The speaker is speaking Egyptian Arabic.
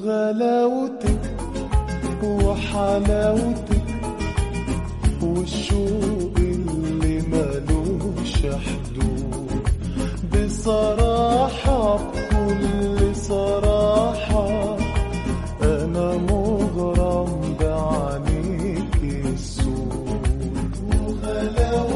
وغلاوتك وحلاوتك والشوق اللي ملوش حدود بصراحة بكل صراحة أنا مغرم بعينيك السود وغلاوتك